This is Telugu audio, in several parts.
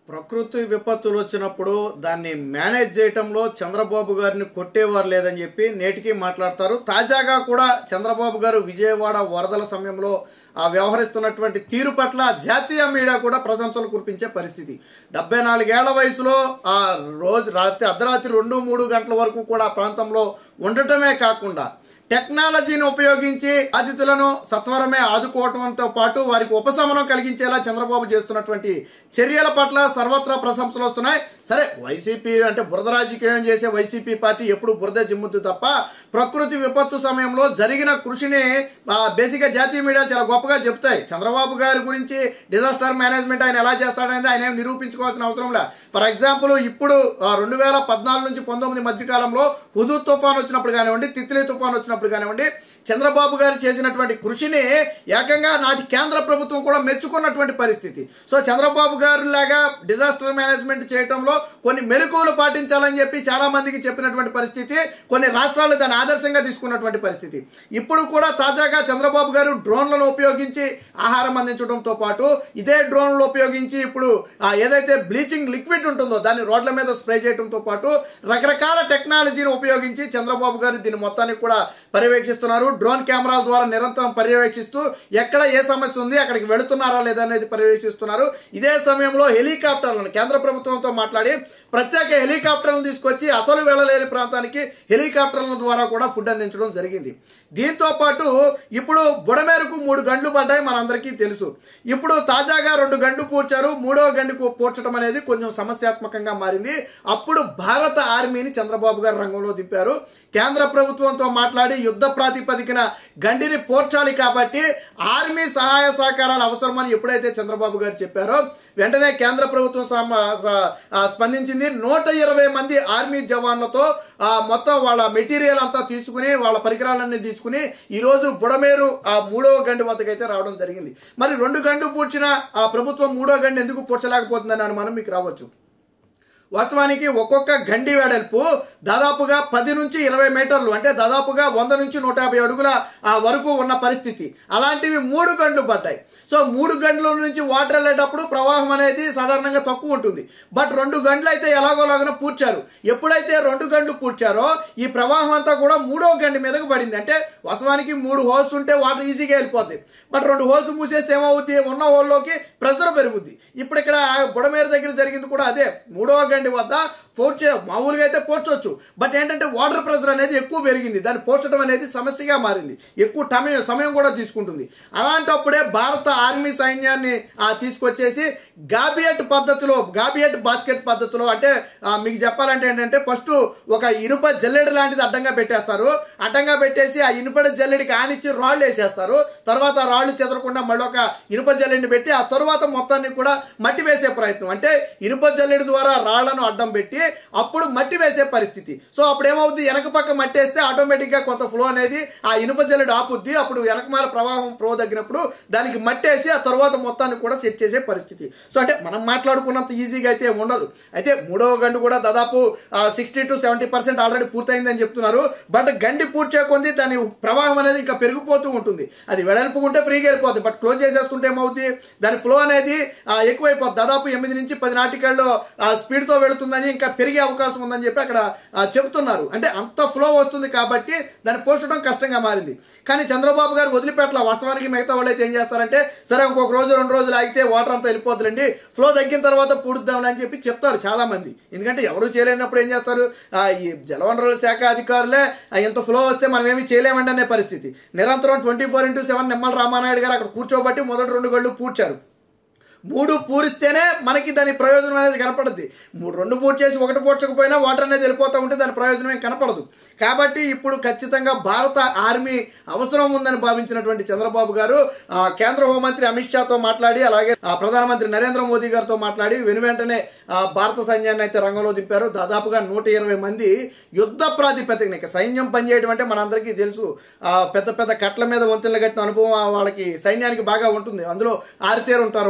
ప్రకృతి విపత్తులు వచ్చినప్పుడు దాన్ని మేనేజ్ చేయటంలో చంద్రబాబు గారిని కొట్టేవారు లేదని చెప్పి నేటికి మాట్లాడతారు తాజాగా కూడా చంద్రబాబు గారు విజయవాడ వరదల సమయంలో ఆ వ్యవహరిస్తున్నటువంటి తీరు పట్ల జాతీయ మీడియా కూడా ప్రశంసలు కురిపించే పరిస్థితి డెబ్బై నాలుగేళ్ల వయసులో ఆ రోజు రాత్రి అర్ధరాత్రి రెండు మూడు గంటల వరకు కూడా ఆ ప్రాంతంలో ఉండటమే కాకుండా టెక్నాలజీని ఉపయోగించి బాధితులను సత్వరమే ఆదుకోవడంతో పాటు వారికి ఉపశమనం కలిగించేలా చంద్రబాబు చేస్తున్నటువంటి చర్యల పట్ల సర్వత్రా ప్రశంసలు వస్తున్నాయి సరే వైసీపీ అంటే బురద రాజకీయం చేసే వైసీపీ పార్టీ ఎప్పుడు బురద జిమ్ముద్దు తప్ప ప్రకృతి విపత్తు సమయంలో జరిగిన కృషిని ఆ, బేసిక్గా జాతీయ మీడియా చాలా గొప్పగా చెప్తాయి చంద్రబాబు గారి గురించి డిజాస్టర్ మేనేజ్మెంట్ ఆయన ఎలా చేస్తాడనేది ఆయన ఏం నిరూపించుకోవాల్సిన అవసరం లే ఫర్ ఎగ్జాంపుల్ ఇప్పుడు రెండు వేల పద్నాలుగు నుంచి పంతొమ్మిది మధ్య కాలంలో హుదూ తుఫాన్ వచ్చినప్పుడు కానివ్వండి తిత్లీ తుఫాన్ వచ్చినప్పుడు కానివ్వండి చంద్రబాబు గారు చేసినటువంటి కృషిని ఏకంగా నాటి కేంద్ర ప్రభుత్వం కూడా మెచ్చుకున్నటువంటి పరిస్థితి సో చంద్రబాబు గారు లాగా డిజాస్టర్ మేనేజ్మెంట్ చేయటంలో కొన్ని మెలకువలు పాటించాలని చెప్పి చాలా మందికి చెప్పినటువంటి పరిస్థితి కొన్ని రాష్ట్రాలు దాన్ని ఆదర్శంగా తీసుకున్నటువంటి పరిస్థితి ఇప్పుడు కూడా తాజాగా చంద్రబాబు గారు డ్రోన్లను ఉపయోగించి ఆహారం అందించడంతో పాటు ఇదే డ్రోన్లు ఉపయోగించి ఇప్పుడు ఆ ఏదైతే బ్లీచింగ్ లిక్విడ్ ఉంటుందో దాన్ని రోడ్ల మీద స్ప్రే చేయడంతో పాటు రకరకాల టెక్నాలజీని ఉపయోగించి చంద్రబాబు గారు దీని మొత్తానికి కూడా పర్యవేక్షిస్తున్నారు డ్రోన్ కెమెరాల ద్వారా నిరంతరం పర్యవేక్షిస్తూ ఎక్కడ ఏ సమస్య ఉంది అక్కడికి వెళుతున్నారా లేదా అనేది పర్యవేక్షిస్తున్నారు ఇదే సమయంలో హెలికాప్టర్లను కేంద్ర ప్రభుత్వంతో మాట్లాడి ప్రత్యేక హెలికాప్టర్లను తీసుకొచ్చి అసలు వెళ్ళలేని ప్రాంతానికి హెలికాప్టర్ల ద్వారా కూడా ఫుడ్ అందించడం జరిగింది దీంతో పాటు ఇప్పుడు బుడమేరకు మూడు గంటలు పడ్డాయి మనందరికీ తెలుసు ఇప్పుడు తాజాగా రెండు గంటలు పూడ్చారు మూడో గంటకు పూడ్చడం అనేది కొంచెం సమస్యాత్మకంగా మారింది అప్పుడు భారత ఆర్మీని చంద్రబాబు గారు రంగంలో దింపారు కేంద్ర ప్రభుత్వంతో మాట్లాడి యుద్ధ ప్రాతిపదికన గండిని పోర్చాలి కాబట్టి ఆర్మీ సహాయ సహకారాలు అవసరమని ఎప్పుడైతే చంద్రబాబు గారు చెప్పారో వెంటనే కేంద్ర ప్రభుత్వం సమ- స- ఆ, స్పందించింది నూట ఇరవై మంది ఆర్మీ జవాన్లతో ఆ, మొత్తం వాళ్ళ మెటీరియల్ అంతా తీసుకుని వాళ్ళ పరికరాలన్నీ తీసుకుని ఈరోజు బుడమేరు ఆ మూడవ గండి వద్దకైతే రావడం జరిగింది మరి రెండు గండు పూడ్చిన ఆ ప్రభుత్వం మూడో గండి ఎందుకు పూడ్చలేకపోతుందని అనుమానం మీకు రావచ్చు వాస్తవానికి ఒక్కొక్క గండి వెడల్పు దాదాపుగా పది నుంచి ఇరవై మీటర్లు అంటే దాదాపుగా వంద నుంచి నూట యాభై అడుగుల ఆ వరకు ఉన్న పరిస్థితి అలాంటివి మూడు గంటలు పడ్డాయి సో మూడు గంటల నుంచి వాటర్ వెళ్ళేటప్పుడు ప్రవాహం అనేది సాధారణంగా తక్కువ ఉంటుంది బట్ రెండు గంటలు అయితే ఎలాగోలాగన పూడ్చారు ఎప్పుడైతే రెండు గంటలు పూడ్చారో ఈ ప్రవాహం అంతా కూడా మూడో గంట మీదకు పడింది అంటే వాస్తవానికి మూడు హోల్స్ ఉంటే వాటర్ ఈజీగా వెళ్ళిపోతాయి బట్ రెండు హోల్స్ మూసేస్తే ఏమవుద్ది ఉన్న హోల్లోకి ప్రెషర్ పెరుగుద్ది ఇప్పుడు ఇక్కడ బుడమేరు దగ్గర జరిగింది కూడా అదే మూడవ గండి వద్ద పోడ్చే మామూలుగా అయితే పోడ్చవచ్చు బట్ ఏంటంటే వాటర్ ప్రెషర్ అనేది ఎక్కువ పెరిగింది దాన్ని పోడ్చడం అనేది సమస్యగా మారింది ఎక్కువ టమయం సమయం కూడా తీసుకుంటుంది అలాంటప్పుడే భారత ఆర్మీ సైన్యాన్ని ఆ, తీసుకొచ్చేసి గాబియట్ పద్ధతిలో గాబియట్ బాస్కెట్ పద్ధతిలో అంటే ఆ, మీకు చెప్పాలంటే ఏంటంటే ఫస్ట్ ఒక ఇనుప జల్లెడ లాంటిది అడ్డంగా పెట్టేస్తారు అడ్డంగా పెట్టేసి ఆ ఇనుప జల్లెడికి ఆనిచ్చి రాళ్ళు వేసేస్తారు తర్వాత ఆ రాళ్ళు చెదరకుండా మళ్ళీ ఒక ఇనుప జల్లెడిని పెట్టి ఆ తరువాత మొత్తాన్ని కూడా మట్టి వేసే ప్రయత్నం అంటే ఇనుప జల్లెడి ద్వారా రాళ్లను అడ్డం పెట్టి అప్పుడు మట్టి వేసే పరిస్థితి సో అప్పుడు ఏమవుద్ది వెనక పక్క మట్టి వేస్తే ఆటోమేటిక్గా కొంత ఫ్లో అనేది ఆ ఇనుప జల్లెడు ఆపుద్ది అప్పుడు వెనకమాల ప్రవాహం ఫ్లో తగ్గినప్పుడు దానికి మట్టి వేసి ఆ తర్వాత మొత్తాన్ని కూడా సెట్ చేసే పరిస్థితి సో అంటే మనం మాట్లాడుకున్నంత ఈజీగా అయితే ఉండదు అయితే మూడవ గండు కూడా దాదాపు sixty to seventy percent already పూర్తయిందని చెప్తున్నారు బట్ గండి పూర్చే కొంది దాని ప్రవాహం అనేది ఇంకా పెరిగిపోతూ ఉంటుంది అది వెడల్పు ఉంటే ఫ్రీగా వెళ్ళిపోతుంది బట్ క్లోజ్ చేసేస్తుంటే ఏమవుతుంది దాని ఫ్లో అనేది ఆ, ఎక్కువైపోతుంది దాదాపు ఎనిమిది నుంచి పది నాటికల్లో స్పీడ్తో వెళుతుందని ఇంకా పెరిగే అవకాశం ఉందని చెప్పి అక్కడ ఆ, చెబుతున్నారు అంటే అంత ఫ్లో వస్తుంది కాబట్టి దాన్ని పోషడం కష్టంగా మారింది కానీ చంద్రబాబు గారు వదిలిపెట్ల వాస్తవానికి మిగతా వాళ్ళు అయితే ఏం చేస్తారంటే సరే ఇంకొక రోజు రెండు రోజులు ఆగితే వాటర్ అంతా వెళ్ళిపోతుందండి ఫ్లో తగ్గిన తర్వాత పూడుద్దాంలే అని చెప్పి చెప్తారు చాలా మంది ఎందుకంటే ఎవరు చేయలేనప్పుడు ఏం చేస్తారు ఆ, ఈ జలవనరుల శాఖ అధికారులే ఆ, ఇంత ఫ్లో వస్తే మనం ఏమి చేయలేమండి అనే పరిస్థితి నిరంతరం twenty four into seven Nimmala Ramanaidu గారు అక్కడ కూర్చోబట్టి మొదటి రెండు గళ్ళు పూడ్చారు మూడు పూరిస్తేనే మనకి దాని ప్రయోజనం అనేది కనపడుద్ది మూడు రెండు పూర్తి చేసి ఒకటి పూడ్చకపోయినా వాటర్ అనేది వెళ్ళిపోతూ ఉంటే దాని ప్రయోజనం ఏం కనపడదు కాబట్టి ఇప్పుడు ఖచ్చితంగా భారత ఆర్మీ అవసరం ఉందని భావించినటువంటి చంద్రబాబు గారు ఆ, కేంద్ర హోంమంత్రి అమిత్ షాతో మాట్లాడి అలాగే ఆ, ప్రధానమంత్రి నరేంద్ర మోదీ గారితో మాట్లాడి వెను వెంటనే ఆ, భారత సైన్యాన్ని అయితే రంగంలో దింపారు దాదాపుగా నూట ఇరవై మంది యుద్ధ ప్రాతిపదికన ఇక సైన్యం పనిచేయడం అంటే మనందరికీ తెలుసు ఆ, పెద్ద పెద్ద కట్ల మీద వంతెనలు కట్టిన అనుభవం ఆ వాళ్ళకి సైన్యానికి బాగా ఉంటుంది అందులో ఆరితేరు ఉంటారు వాళ్ళు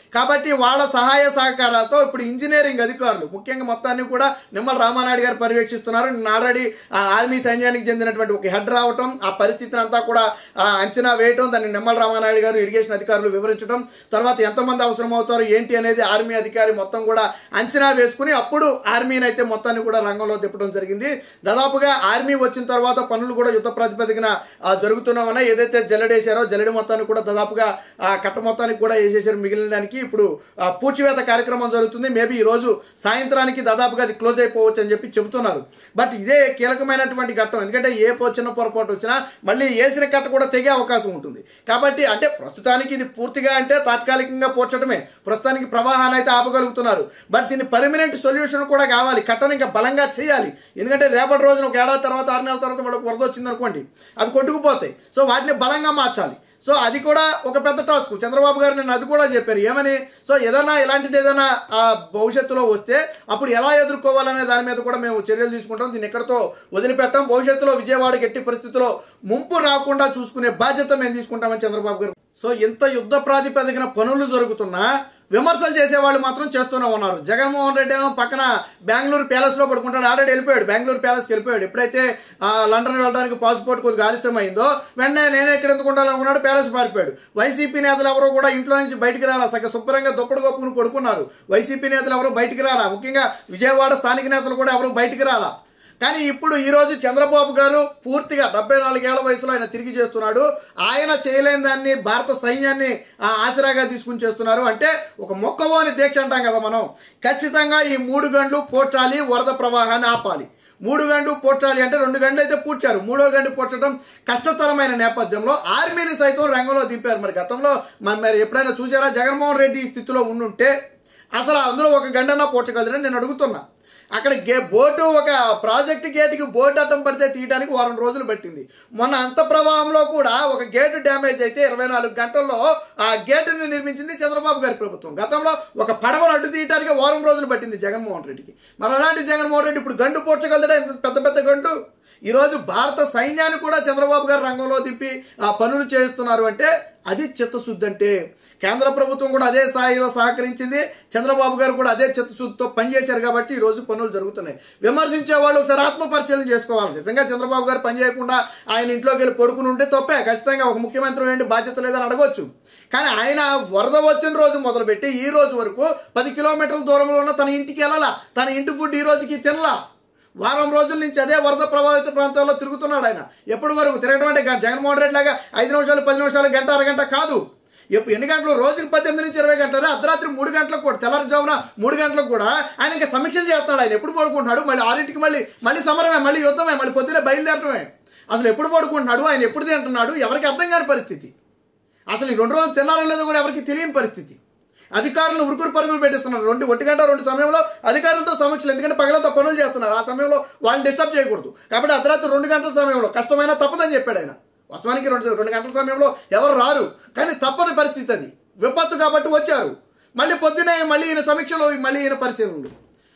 కాబట్టి వాళ్ళ సహాయ సహకారాలతో ఇప్పుడు ఇంజనీరింగ్ అధికారులు ముఖ్యంగా మొత్తాన్ని కూడా నిమ్మల రామానాయుడు గారు పర్యవేక్షిస్తున్నారు నిన్న ఆల్రెడీ ఆ ఆర్మీ సైన్యానికి చెందినటువంటి ఒక హెడ్ రావటం ఆ పరిస్థితిని అంతా కూడా ఆ, అంచనా వేయటం దాన్ని నిమ్మల రామానాయుడు గారు ఇరిగేషన్ అధికారులు వివరించడం తర్వాత ఎంతమంది అవసరం అవుతారు ఏంటి అనేది ఆర్మీ అధికారి మొత్తం కూడా అంచనా వేసుకుని అప్పుడు ఆర్మీని అయితే మొత్తాన్ని కూడా రంగంలో తిప్పడం జరిగింది దాదాపుగా ఆర్మీ వచ్చిన తర్వాత పనులు కూడా యుద్ధ ప్రాతిపదికన ఆ, జరుగుతున్నామన్నా ఏదైతే జల్లెడేశారో జల్లెడి మొత్తాన్ని కూడా దాదాపుగా ఆ కట్ట మొత్తానికి కూడా వేసేసారు మిగిలిన దానికి ఇప్పుడు ఆ, పూడ్చివేత కార్యక్రమం జరుగుతుంది మేబీ ఈ రోజు సాయంత్రానికి దాదాపుగా అది క్లోజ్ అయిపోవచ్చు అని చెప్పి చెబుతున్నారు బట్ ఇదే కీలకమైనటువంటి ఘట్టం ఎందుకంటే ఏ పో- చిన్న పొరపాటు వచ్చినా మళ్ళీ వేసిన కట్ట కూడా తెగే అవకాశం ఉంటుంది కాబట్టి అంటే ప్రస్తుతానికి ఇది పూర్తిగా అంటే తాత్కాలికంగా పోర్చడమే ప్రస్తుతానికి ప్రవాహాన్ని అయితే ఆపగలుగుతున్నారు బట్ దీని పర్మనెంట్ సొల్యూషన్ కూడా కావాలి కట్టను ఇంకా బలంగా చేయాలి ఎందుకంటే రేపటి రోజున ఒక ఏడాది తర్వాత ఆరు నెలల తర్వాత వాళ్ళకి వరద వచ్చింది అనుకోండి అవి కొట్టుకుపోతాయి సో వాటిని బలంగా మార్చాలి సో అది కూడా ఒక పెద్ద టాస్క్ చంద్రబాబు గారు నేను అది కూడా చెప్పారు ఏమని సో ఏదైనా ఇలాంటిది ఏదైనా ఆ భవిష్యత్తులో వస్తే అప్పుడు ఎలా ఎదుర్కోవాలనే దాని మీద కూడా మేము చర్యలు తీసుకుంటాం దీన్ని ఎక్కడితో వదిలిపెట్టాం భవిష్యత్తులో విజయవాడకి ఎట్టి పరిస్థితుల్లో ముంపు రాకుండా చూసుకునే బాధ్యత మేము తీసుకుంటామని చంద్రబాబు గారు సో ఇంత యుద్ధ ప్రాతిపదికన పనులు జరుగుతున్నా విమర్శలు చేసేవాళ్ళు మాత్రం చేస్తూనే ఉన్నారు జగన్మోహన్ రెడ్డి ఏమో పక్కన బెంగళూరు ప్యాలెస్ లో పడుకుంటాడు ఆల్రెడీ వెళ్ళిపోయాడు బెంగళూరు ప్యాలెస్కి వెళ్ళిపోయాడు ఎప్పుడైతే ఆ, లండన్ వెళ్ళడానికి పాస్పోర్ట్ కొద్దిగా ఆలస్యం అయిందో వెంటనే నేనే ఇక్కడ ఎందుకు ఉండాలనుకున్నాడు ప్యాలెస్ పారిపోయాడు వైసీపీ నేతలు ఎవరో కూడా ఇంట్లో నుంచి బయటికి రాలా సగ శుభ్రంగా దుప్పటి కప్పుకుని పడుకున్నారు వైసీపీ నేతలు ఎవరు బయటికి రాలా ముఖ్యంగా విజయవాడ స్థానిక నేతలు కూడా ఎవరు బయటికి రాలా కానీ ఇప్పుడు ఈరోజు చంద్రబాబు గారు పూర్తిగా డెబ్బై నాలుగేళ్ల వయసులో ఆయన తిరిగి చేస్తున్నాడు ఆయన చేయలేని దాన్ని భారత సైన్యాన్ని ఆ, ఆసరాగా తీసుకుని చేస్తున్నారు అంటే ఒక మొక్కవోని దీక్ష అంటాం కదా మనం ఖచ్చితంగా ఈ మూడు గంటలు పోడ్చాలి వరద ప్రవాహాన్ని ఆపాలి మూడు గంటలు పోడ్చాలి అంటే రెండు గంటలు అయితే పూడ్చారు మూడో గంట పూడ్చడం కష్టతరమైన నేపథ్యంలో ఆర్మీని సైతం రంగంలో దింపారు మరి గతంలో మరి మరి ఎప్పుడైనా చూసారా జగన్మోహన్ రెడ్డి ఈ స్థితిలో ఉండుంటే అసలు అందులో ఒక గంటన్నా పూడ్చగలరని నేను అడుగుతున్నా అక్కడ గే బోటు ఒక ప్రాజెక్ట్ గేటుకి బోట్ అడ్డం పడితే తీయడానికి వారం రోజులు పట్టింది మొన్న అంత ప్రవాహంలో కూడా ఒక గేటు డ్యామేజ్ అయితే ఇరవై నాలుగు గంటల్లో ఆ గేటుని నిర్మించింది చంద్రబాబు గారి ప్రభుత్వం గతంలో ఒక పడవను అడ్డు తీయడానికి వారం రోజులు పట్టింది జగన్మోహన్ రెడ్డికి మరి అలాంటి జగన్మోహన్ రెడ్డి ఇప్పుడు గండు పోడ్చగలడా ఇంత పెద్ద పెద్ద గండు ఈరోజు భారత సైన్యాన్ని కూడా చంద్రబాబు గారు రంగంలో దింపి ఆ పనులు చేస్తున్నారు అంటే అది చిత్తశుద్ధి అంటే కేంద్ర ప్రభుత్వం కూడా అదే స్థాయిలో సహకరించింది చంద్రబాబు గారు కూడా అదే చిత్తశుద్ధితో పనిచేశారు కాబట్టి ఈ రోజు పనులు జరుగుతున్నాయి విమర్శించే వాళ్ళు ఒకసారి ఆత్మ పరిశీలన చేసుకోవాలి నిజంగా చంద్రబాబు గారు పని చేయకుండా ఆయన ఇంట్లోకి వెళ్ళి పడుకుని ఉంటే తప్పే ఖచ్చితంగా ఒక ముఖ్యమంత్రి ఏంటి బాధ్యత లేదని అడగవచ్చు కానీ ఆయన వరద వచ్చిన రోజు మొదలుపెట్టి ఈ రోజు వరకు పది కిలోమీటర్ల దూరంలో ఉన్న తన ఇంటికి వెళ్ళాలా తన ఇంటి ఫుడ్ ఈ రోజుకి తినలా వారం రోజుల నుంచి అదే వరద ప్రభావిత ప్రాంతాల్లో తిరుగుతున్నాడు ఆయన ఎప్పటి వరకు తిరగడం అంటే గ- జగన్మోహన్ రెడ్డి లాగా ఐదు నిమిషాలు పది నిమిషాలు గంట అరగంట కాదు ఎప్పుడు ఎన్ని గంటలు రోజుకి పద్దెనిమిది నుంచి ఇరవై గంటలు అర్ధరాత్రి మూడు గంటలకు కూడా తెల్లవారుజామున మూడు గంటలకు కూడా ఆయన ఇంకా సమీక్ష చేస్తున్నాడు ఆయన ఎప్పుడు పడుకుంటున్నాడు మళ్ళీ ఆరింటికి మళ్ళీ మళ్ళీ సమరమే మళ్ళీ యుద్ధమే మళ్ళీ పొద్దునే బయలుదేరటమే అసలు ఎప్పుడు పడుకుంటున్నాడు ఆయన ఎప్పుడు తింటున్నాడు ఎవరికి అర్థం కాని పరిస్థితి అసలు ఈ రెండు రోజులు తిన్నారో లేదో కూడా ఎవరికి తెలియని పరిస్థితి అధికారులు ఉరుకురు పరుగులు పెట్టిస్తున్నారు రెండు ఒంటి గంట రెండు సమయంలో అధికారులతో సమీక్షలు ఎందుకంటే పగలంతా పనులు చేస్తున్నారు ఆ సమయంలో వాళ్ళని డిస్టర్బ్ చేయకూడదు కాబట్టి అర్ధరాత్రి రెండు గంటల సమయంలో కష్టమైనా తప్పదని చెప్పాడు ఆయన వాస్తవానికి రెండు రెండు గంటల సమయంలో ఎవరు రారు కానీ తప్పని పరిస్థితి అది విపత్తు కాబట్టి వచ్చారు మళ్ళీ పొద్దునే మళ్ళీ ఈయన సమీక్షలో మళ్ళీ ఈయన పరిశీలనలు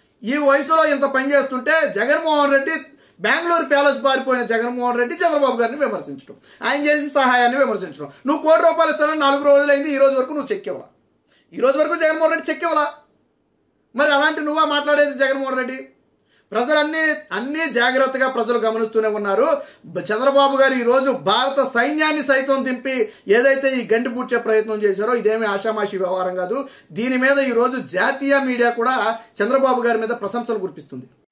ఈ వయసులో ఇంత పని చేస్తుంటే జగన్మోహన్ రెడ్డి బెంగళూరు ప్యాలెస్ పారిపోయిన జగన్మోహన్ రెడ్డి చంద్రబాబు గారిని విమర్శించడం ఆయన చేసి సహాయాన్ని విమర్శించడం నువ్వు కోటి రూపాయలు ఇస్తానని నాలుగు రోజులైంది ఈ రోజు వరకు నువ్వు చెక్ ఇవ్వాలా ఈ రోజు వరకు జగన్మోహన్ రెడ్డి చెక్ ఇవ్వాలా మరి అలాంటి నువ్వా మాట్లాడేది జగన్మోహన్ రెడ్డి ప్రజలన్నీ అన్నీ జాగ్రత్తగా ప్రజలు గమనిస్తూనే ఉన్నారు బ- చంద్రబాబు గారు ఈరోజు భారత సైన్యాన్ని సైతం దింపి ఏదైతే ఈ గంటి పూడ్చే ప్రయత్నం చేశారో ఇదేమీ ఆషామాషి వ్యవహారం కాదు దీని మీద ఈరోజు జాతీయ మీడియా కూడా చంద్రబాబు గారి మీద ప్రశంసలు కురిపిస్తుంది